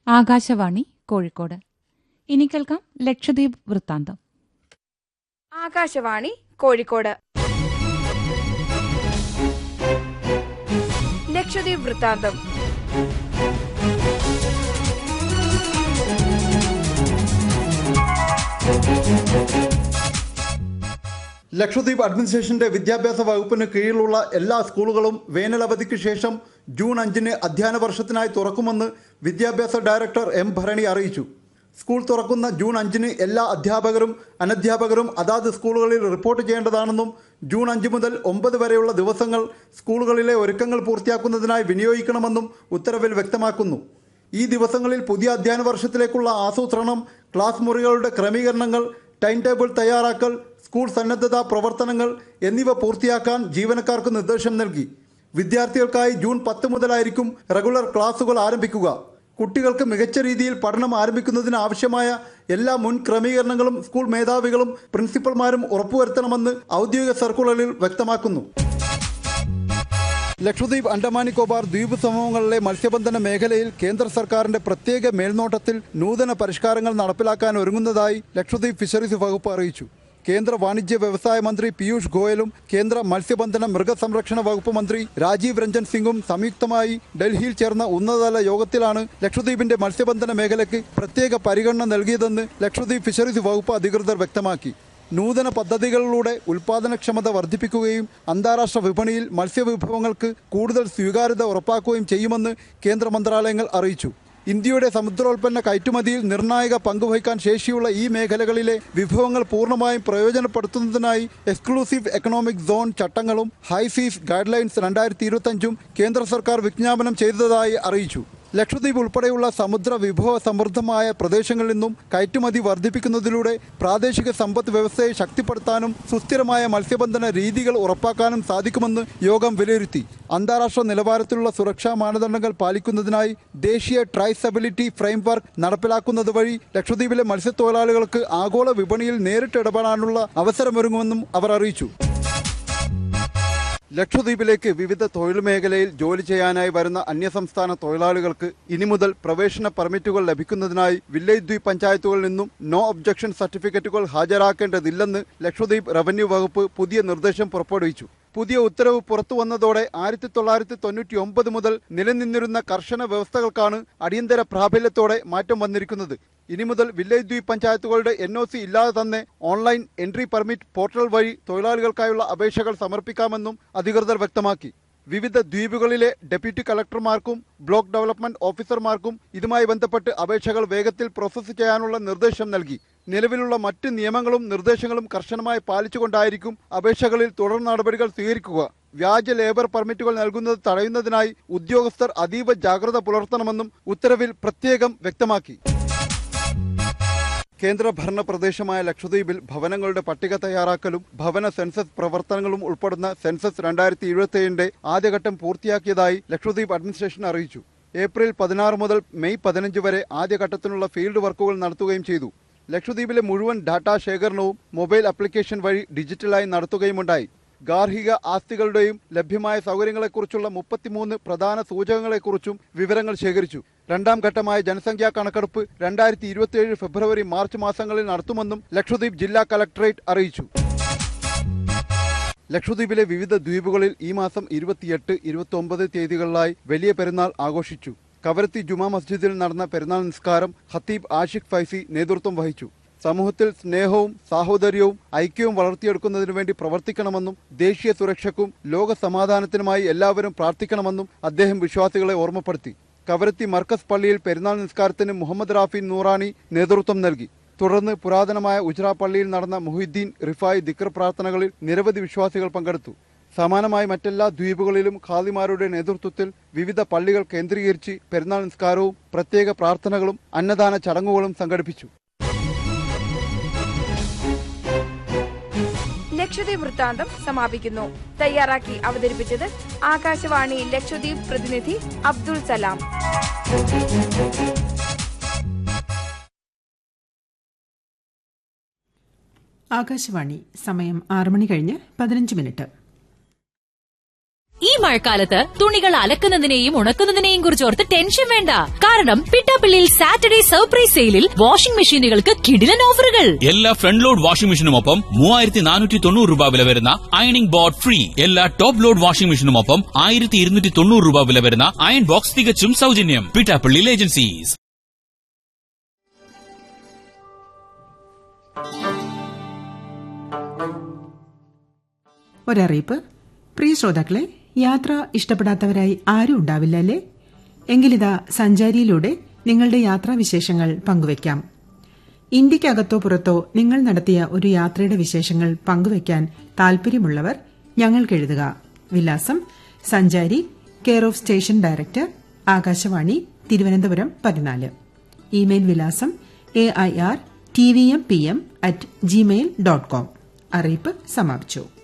ആകാശവാണി കോഴിക്കോട് ഇനി കേൾക്കാം ലക്ഷദ്വീപ് വൃത്താന്തം ആകാശവാണി കോഴിക്കോട് ലക്ഷദ്വീപ് വൃത്താന്തം ലക്ഷദ്വീപ് അഡ്മിനിസ്ട്രേഷന്റെ വിദ്യാഭ്യാസ വകുപ്പിന് കീഴിലുള്ള എല്ലാ സ്കൂളുകളും വേനലവധിക്ക് ശേഷം ജൂൺ അഞ്ചിന് അധ്യയന വർഷത്തിനായി തുറക്കുമെന്ന് വിദ്യാഭ്യാസ ഡയറക്ടർ എം ഭരണി അറിയിച്ചു സ്കൂൾ തുറക്കുന്ന ജൂൺ അഞ്ചിന് എല്ലാ അധ്യാപകരും അനധ്യാപകരും അതാത് സ്കൂളുകളിൽ റിപ്പോർട്ട് ചെയ്യേണ്ടതാണെന്നും ജൂൺ അഞ്ച് മുതൽ ഒമ്പത് വരെയുള്ള ദിവസങ്ങൾ സ്കൂളുകളിലെ ഒരുക്കങ്ങൾ പൂർത്തിയാക്കുന്നതിനായി വിനിയോഗിക്കണമെന്നും ഉത്തരവിൽ വ്യക്തമാക്കുന്നു ഈ ദിവസങ്ങളിൽ പുതിയ അധ്യയന വർഷത്തിലേക്കുള്ള ആസൂത്രണം ക്ലാസ് മുറികളുടെ ക്രമീകരണങ്ങൾ ടൈം ടേബിൾ തയ്യാറാക്കൽ സ്കൂൾ സന്നദ്ധതാ പ്രവർത്തനങ്ങൾ എന്നിവ പൂർത്തിയാക്കാൻ ജീവനക്കാർക്ക് നിർദ്ദേശം നൽകി വിദ്യാർത്ഥികൾക്കായി ജൂൺ പത്ത് മുതലായിരിക്കും റെഗുലർ ക്ലാസുകൾ ആരംഭിക്കുക കുട്ടികൾക്ക് മികച്ച രീതിയിൽ പഠനം ആരംഭിക്കുന്നതിന് ആവശ്യമായ എല്ലാ മുൻ ക്രമീകരണങ്ങളും സ്കൂൾ മേധാവികളും പ്രിൻസിപ്പൽമാരും ഉറപ്പുവരുത്തണമെന്ന് ഔദ്യോഗിക സർക്കുലറിൽ വ്യക്തമാക്കുന്നു ലക്ഷദ്വീപ് അണ്ടമാൻ നിക്കോബാർ ദ്വീപ് സമൂഹങ്ങളിലെ മത്സ്യബന്ധന മേഖലയിൽ കേന്ദ്ര സർക്കാരിന്റെ പ്രത്യേക മേൽനോട്ടത്തിൽ നൂതന പരിഷ്കാരങ്ങൾ നടപ്പിലാക്കാൻ ഒരുങ്ങുന്നതായി ലക്ഷദ്വീപ് ഫിഷറീസ് വകുപ്പ് അറിയിച്ചു കേന്ദ്ര വാണിജ്യ വ്യവസായ മന്ത്രി പീയൂഷ് ഗോയലും കേന്ദ്ര മത്സ്യബന്ധന മൃഗസംരക്ഷണ വകുപ്പ് മന്ത്രി രാജീവ് രഞ്ജൻ സിംഗും സംയുക്തമായി ഡൽഹിയിൽ ചേർന്ന ഉന്നതതല യോഗത്തിലാണ് ലക്ഷദ്വീപിന്റെ മത്സ്യബന്ധന മേഖലയ്ക്ക് പ്രത്യേക പരിഗണന നൽകിയതെന്ന് ലക്ഷദ്വീപ് ഫിഷറീസ് വകുപ്പ് അധികൃതർ വ്യക്തമാക്കി നൂതന പദ്ധതികളിലൂടെ ഉൽപാദനക്ഷമത വർദ്ധിപ്പിക്കുകയും അന്താരാഷ്ട്ര വിപണിയിൽ മത്സ്യവിഭവങ്ങൾക്ക് കൂടുതൽ സ്വീകാര്യത ഉറപ്പാക്കുകയും ചെയ്യുമെന്ന് കേന്ദ്ര മന്ത്രാലയങ്ങൾ അറിയിച്ചു ഇന്ത്യയുടെ സമുദ്രോൽപ്പന്ന കയറ്റുമതിയിൽ നിർണായക പങ്കുവഹിക്കാൻ ശേഷിയുള്ള ഈ മേഖലകളിലെ വിഭവങ്ങൾ പൂർണ്ണമായും പ്രയോജനപ്പെടുത്തുന്നതിനായി എക്സ്ക്ലൂസീവ് എക്കണോമിക് സോൺ ചട്ടങ്ങളും ഹൈസീസ് ഗൈഡ് ലൈൻസ് രണ്ടായിരത്തി ഇരുപത്തഞ്ചും കേന്ദ്ര സർക്കാർ വിജ്ഞാപനം ചെയ്തതായി അറിയിച്ചു ലക്ഷദ്വീപ് ഉൾപ്പെടെയുള്ള സമുദ്ര വിഭവ സമൃദ്ധമായ പ്രദേശങ്ങളിൽ നിന്നും കയറ്റുമതി വർദ്ധിപ്പിക്കുന്നതിലൂടെ പ്രാദേശിക സമ്പദ് വ്യവസ്ഥയെ ശക്തിപ്പെടുത്താനും സുസ്ഥിരമായ മത്സ്യബന്ധന രീതികൾ ഉറപ്പാക്കാനും സാധിക്കുമെന്ന് യോഗം വിലയിരുത്തി അന്താരാഷ്ട്ര നിലവാരത്തിലുള്ള സുരക്ഷാ മാനദണ്ഡങ്ങൾ പാലിക്കുന്നതിനായി ദേശീയ ട്രൈസബിലിറ്റി ഫ്രെയിംവർക്ക് നടപ്പിലാക്കുന്നത് വഴി ലക്ഷദ്വീപിലെ മത്സ്യത്തൊഴിലാളികൾക്ക് ആഗോള വിപണിയിൽ നേരിട്ട് ഇടപെടാനുള്ള അവസരമൊരുങ്ങുമെന്നും അവർ അറിയിച്ചു ലക്ഷദ്വീപിലേക്ക് വിവിധ തൊഴിൽ മേഖലയിൽ ജോലി ചെയ്യാനായി വരുന്ന അന്യസംസ്ഥാന തൊഴിലാളികൾക്ക് ഇനി മുതൽ പ്രവേശന പെർമിറ്റുകൾ ലഭിക്കുന്നതിനായി വില്ലേജ് ദ്വീപ് പഞ്ചായത്തുകളിൽ നിന്നും നോ ഒബ്ജക്ഷൻ സർട്ടിഫിക്കറ്റുകൾ ഹാജരാക്കേണ്ടതില്ലെന്ന് ലക്ഷദ്വീപ് റവന്യൂ വകുപ്പ് പുതിയ നിർദ്ദേശം പുറപ്പെടുവിച്ചു പുതിയ ഉത്തരവ് പുറത്തു വന്നതോടെ ആയിരത്തി തൊള്ളായിരത്തി തൊണ്ണൂറ്റി ഒമ്പത് മുതൽ നിലനിന്നിരുന്ന കർശന വ്യവസ്ഥകൾക്കാണ് അടിയന്തര പ്രാബല്യത്തോടെ മാറ്റം വന്നിരിക്കുന്നത് ഇനി മുതൽ വില്ലേജ് ദ്വീപ് പഞ്ചായത്തുകളുടെ എൻ ഒ സി ഇല്ലാതെ തന്നെ ഓൺലൈൻ എൻട്രി പെർമിറ്റ് പോർട്ടൽ വഴി തൊഴിലാളികൾക്കായുള്ള അപേക്ഷകൾ സമർപ്പിക്കാമെന്നും അധികൃതർ വ്യക്തമാക്കി വിവിധ ദ്വീപുകളിലെ ഡെപ്യൂട്ടി കളക്ടർമാർക്കും ബ്ലോക്ക് ഡെവലപ്മെന്റ് ഓഫീസർമാർക്കും ഇതുമായി ബന്ധപ്പെട്ട് അപേക്ഷകൾ വേഗത്തിൽ പ്രോസസ്സ് ചെയ്യാനുള്ള നിർദ്ദേശം നൽകി നിലവിലുള്ള മറ്റ് നിയമങ്ങളും നിർദ്ദേശങ്ങളും കർശനമായി പാലിച്ചുകൊണ്ടായിരിക്കും അപേക്ഷകളിൽ തുടർ നടപടികൾ സ്വീകരിക്കുക വ്യാജ ലേബർ പെർമിറ്റുകൾ നൽകുന്നത് തടയുന്നതിനായി ഉദ്യോഗസ്ഥർ അതീവ ജാഗ്രത പുലർത്തണമെന്നും ഉത്തരവിൽ പ്രത്യേകം വ്യക്തമാക്കി കേന്ദ്രഭരണ പ്രദേശമായ ലക്ഷദ്വീപിൽ ഭവനങ്ങളുടെ പട്ടിക തയ്യാറാക്കലും ഭവന സെൻസസ് പ്രവർത്തനങ്ങളും ഉൾപ്പെടുന്ന സെൻസസ് രണ്ടായിരത്തി ഇരുപത്തിയേഴിന്റെ ആദ്യഘട്ടം പൂർത്തിയാക്കിയതായി ലക്ഷദ്വീപ് അഡ്മിനിസ്ട്രേഷൻ അറിയിച്ചു ഏപ്രിൽ പതിനാറ് മുതൽ മെയ് പതിനഞ്ച് വരെ ആദ്യഘട്ടത്തിനുള്ള ഫീൽഡ് വർക്കുകൾ നടത്തുകയും ചെയ്തു ലക്ഷദ്വീപിലെ മുഴുവൻ ഡാറ്റാ ശേഖരണവും മൊബൈൽ ആപ്ലിക്കേഷൻ വഴി ഡിജിറ്റലായി നടത്തുകയുമുണ്ടായി ഗാർഹിക ആസ്തികളുടെയും ലഭ്യമായ സൗകര്യങ്ങളെക്കുറിച്ചുള്ള മുപ്പത്തിമൂന്ന് പ്രധാന സൂചകങ്ങളെക്കുറിച്ചും വിവരങ്ങൾ ശേഖരിച്ചു രണ്ടാം ഘട്ടമായ ജനസംഖ്യാ കണക്കെടുപ്പ് രണ്ടായിരത്തി ഇരുപത്തിയേഴ് ഫെബ്രുവരി മാർച്ച് മാസങ്ങളിൽ നടത്തുമെന്നും ലക്ഷദ്വീപ് ജില്ലാ കലക്ടറേറ്റ് അറിയിച്ചു ലക്ഷദ്വീപിലെ വിവിധ ദ്വീപുകളിൽ ഈ മാസം ഇരുപത്തിയെട്ട് ഇരുപത്തി ഒമ്പത് തീയതികളിലായി വലിയ പെരുന്നാൾ ആഘോഷിച്ചു കവരത്തി ജുമാ മസ്ജിദിൽ നടന്ന പെരുന്നാൾ നിസ്കാരം ഖത്തീബ് ആഷിഖ് ഫൈസി നേതൃത്വം വഹിച്ചു സമൂഹത്തിൽ സ്നേഹവും സാഹോദര്യവും ഐക്യവും വളർത്തിയെടുക്കുന്നതിനു വേണ്ടി പ്രവർത്തിക്കണമെന്നും ദേശീയ സുരക്ഷയ്ക്കും ലോക സമാധാനത്തിനുമായി എല്ലാവരും പ്രാർത്ഥിക്കണമെന്നും അദ്ദേഹം വിശ്വാസികളെ ഓർമ്മപ്പെടുത്തി കവരത്തി മർക്കസ് പള്ളിയിൽ പെരുന്നാൾ നിസ്കാരത്തിന് മുഹമ്മദ് റാഫി നൂറാനി നേതൃത്വം നൽകി തുടർന്ന് പുരാതനമായ ഉജ്ര പള്ളിയിൽ നടന്ന മുഹിദ്ദീൻ റിഫായ് ദിക്ർ പ്രാർത്ഥനകളിൽ നിരവധി വിശ്വാസികൾ പങ്കെടുത്തു സമാനമായി മറ്റെല്ലാ ദ്വീപുകളിലും ഖാദിമാരുടെ നേതൃത്വത്തിൽ വിവിധ പള്ളികൾ കേന്ദ്രീകരിച്ച് പെരുന്നാൾ നിസ്കാരവും പ്രത്യേക പ്രാർത്ഥനകളും അന്നദാന ചടങ്ങുകളും സംഘടിപ്പിച്ചു ലക്ഷദ്വീപ് വൃത്താന്തം സമാപിക്കുന്നു തയ്യാറാക്കി അവതരിപ്പിച്ചത് ആകാശവാണി ലക്ഷദ്വീപ് പ്രതിനിധി അബ്ദുൾ സലാം ആകാശവാണി സമയം ആറ് മണി കഴിഞ്ഞ് പതിനഞ്ച് മിനിറ്റ് ഈ മഴക്കാലത്ത് തുണികൾ അലക്കുന്നതിനെയും ഉണക്കുന്നതിനെയും കുറിച്ച് ഓർത്ത് ടെൻഷൻ വേണ്ട കാരണം പിട്ടാപ്പിള്ളിയിൽ സാറ്റർഡേ സർപ്രൈസ് സെയിലിൽ വാഷിംഗ് മെഷീനുകൾക്ക് കിടിലൻ ഓഫറുകൾ എല്ലാ ഫ്രണ്ട് ലോഡ് വാഷിംഗ് മെഷീനുമൊപ്പം മൂവായിരത്തി നാനൂറ്റി തൊണ്ണൂറ് രൂപ വില വരുന്ന അയണിംഗ് ബോർഡ് ഫ്രീ എല്ലാ ടോപ്പ് ലോഡ് വാഷിംഗ് മെഷീനുമൊപ്പം ആയിരത്തി ഇരുന്നൂറ്റി തൊണ്ണൂറ് രൂപ വില വരുന്ന അയൺ ബോക്സ് തികച്ചും സൗജന്യം പിട്ടാപ്പള്ളിയിൽ ഏജൻസീസ് ഒരറിയിപ്പ് പ്രിയ ശ്രോതാക്കളെ യാത്ര ഇഷ്ടപ്പെടാത്തവരായി ആരും ഉണ്ടാവില്ല അല്ലേ എങ്കിലിതാ സഞ്ചാരിയിലൂടെ നിങ്ങളുടെ യാത്രാവിശേഷങ്ങൾ പങ്കുവയ്ക്കാം ഇന്ത്യക്കകത്തോ പുറത്തോ നിങ്ങൾ നടത്തിയ ഒരു യാത്രയുടെ വിശേഷങ്ങൾ പങ്കുവയ്ക്കാൻ താൽപര്യമുള്ളവർ ഞങ്ങൾക്കെഴുതുക വിലാസം സഞ്ചാരി care of station director Akashvani Thiruvananthapuram പതിനാല് ഇമെയിൽ വിലാസം A I R T V M P M at Gmail dot com അറിയിപ്പ് സമാപിച്ചു